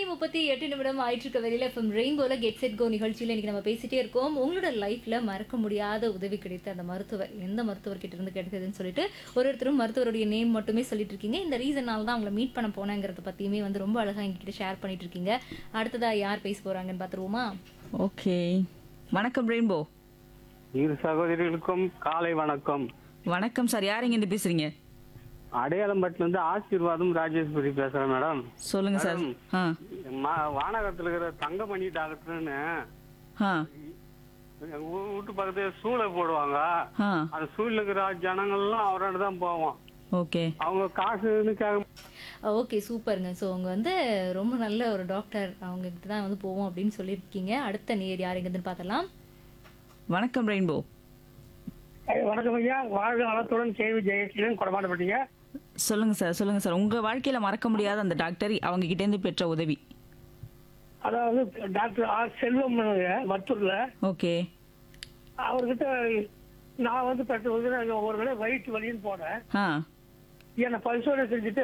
முப்பத்தி எட்டு நிமிடம் ஆயிட்டு இருக்க வெளியில எஃப்எம் ரெயின்போல கெட் செட் கோ நிகழ்ச்சியில இன்னைக்கு நம்ம பேசிட்டே இருக்கோம் உங்களோட லைஃப்ல மறக்க முடியாத உதவி கிடைத்த அந்த மருத்துவர் எந்த மருத்துவர் கிட்ட இருந்து கிடைத்ததுன்னு சொல்லிட்டு ஒரு ஒருத்தரும் மருத்துவருடைய நேம் மட்டுமே சொல்லிட்டு இருக்கீங்க இந்த ரீசனால தான் அவங்கள மீட் பண்ண போனேங்கிறத பத்தியுமே வந்து ரொம்ப அழகா எங்ககிட்ட ஷேர் பண்ணிட்டு இருக்கீங்க அடுத்ததா யார் பேச போறாங்கன்னு பாத்துருவோமா ஓகே வணக்கம் ரெயின்போ இரு சகோதரிகளுக்கும் காலை வணக்கம் வணக்கம் சார் யார் இருந்து பேசுறீங்க அடையாளம்பட்டில இருந்து ஆசீர்வாதம் ராஜேஸ்வரி பேசுறேன் மேடம் சொல்லுங்க சார் ஆ மா- வானகத்துல இருக்கிற தங்கமணி டாக்டர்னு ஆ எங்க ஊ- வீட்டு பக்கத்துல சூளை போடுவாங்க ஆ அந்த சூழ்நிலை இருக்கிற ஜனங்கள்லாம் அவரோட தான் போவோம் ஓகே அவங்க காசுன்னு கேட்க ஓகே சூப்பருங்க ஸோ அவங்க வந்து ரொம்ப நல்ல ஒரு டாக்டர் அவங்க கிட்ட தான் வந்து போவோம் அப்படின்னு சொல்லியிருக்கீங்க அடுத்த நேர் யார் எங்கன்னு பார்த்தலாம் வணக்கம் ரெயின்போ வணக்கம் ஐயா வாழ்க வளத்துடன் கேவி ஜெயசீலன் கொடமாட்டப்பட்டீங்க சொல்லுங்க சார் சொல்லுங்க சார் உங்க வாழ்க்கையில மறக்க முடியாத அந்த டாக்டர் அவங்க கிட்ட இருந்து பெற்ற உதவி அதாவது டாக்டர் ஆர் செல்வம் மத்தூர்ல ஓகே அவர்கிட்ட நான் வந்து பெற்ற வந்து நான் ஒரு வேளை வயிற்று வலின்னு போனேன் ஆ என்னை பரிசோதனை செஞ்சுட்டு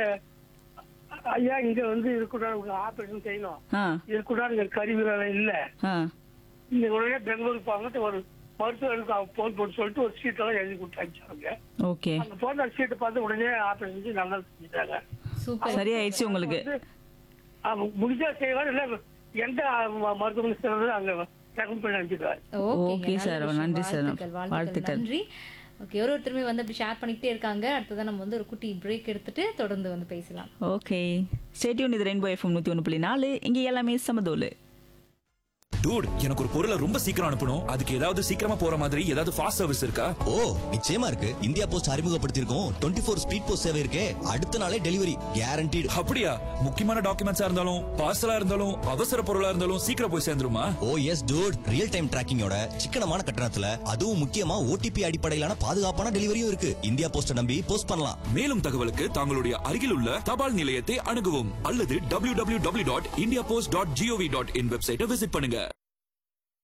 ஐயா இங்க வந்து இதுக்கூடாது உங்களுக்கு ஆபரேஷன் செய்யணும் ஆ இதுக்கூடாது இங்க கருவிகள் இல்ல ஆ நீங்க உடனே பெங்களூருக்கு போங்க ஒரு மருத்துவருக்கு அவங்க போன் போட்டு சொல்லிட்டு ஒரு சீட்டெல்லாம் எழுதி கொடுத்தாங்க ஓகே அந்த போன சீட்டை பார்த்து உடனே ஆபரேஷன் செஞ்சு நல்லா செஞ்சுட்டாங்க சூப்பர் சரியாயிடுச்சு உங்களுக்கு வந்து, ஆமா, முடிஞ்சா செய்வார் இல்ல எந்த ம- மருத்துவமனை சிறந்தது அங்க ரெக்கமெண்ட் பண்ணி அனுப்பிடுவார் Okay, sir. நன்றி, sir. வாழ்த்துக்கள் வாழ்த்துக்கள். நன்றி ஓகே ஒரு ஒருத்தருமே வந்து அப்படி ஷேர் பண்ணிக்கிட்டே இருக்காங்க அடுத்ததான் நம்ம வந்து ஒரு குட்டி பிரேக் எடுத்துட்டு தொடர்ந்து வந்து பேசலாம் ஓகே ஸ்டேட்யூன் இது ரெயின்போ எஃப்எம் நூற்றி ஒன்று புள்ளி நாலு இங்கே எல்லாமே சமதோலு டூட் எனக்கு ஒரு பொருளை ரொம்ப சீக்கிரம் அனுப்பணும் அதுக்கு ஏதாவது சீக்கிரமா போற மாதிரி ஏதாவது ஃபாஸ்ட் சர்வீஸ் இருக்கா ஓ நிச்சயமா இருக்கு இந்தியா போஸ்ட் அறிமுகப்படுத்தியிருக்கோம் டுவெண்ட்டி ஃபோர் ஸ்பீட் போஸ்ட் சேவை இருக்கே அடுத்த நாளே டெலிவரி கேரண்டீடு அப்படியா முக்கியமான டாக்குமெண்ட்ஸா இருந்தாலும் பார்சலா இருந்தாலும் அவசர பொருளா இருந்தாலும் சீக்கிரம் போய் சேர்ந்துருமா oh yes dude real time டிராக்கிங்கோட சிக்கனமான கட்டணத்துல அதுவும் முக்கியமா ஓடிபி அடிப்படையிலான பாதுகாப்பான டெலிவரியும் இருக்கு இந்தியா போஸ்ட நம்பி போஸ்ட் பண்ணலாம் மேலும் தகவலுக்கு தங்களுடைய அருகில் உள்ள தபால் நிலையத்தை அணுகவும் அல்லது www.indiapost.gov.in வெப்சைட்டை விசிட் பண்ணுங்க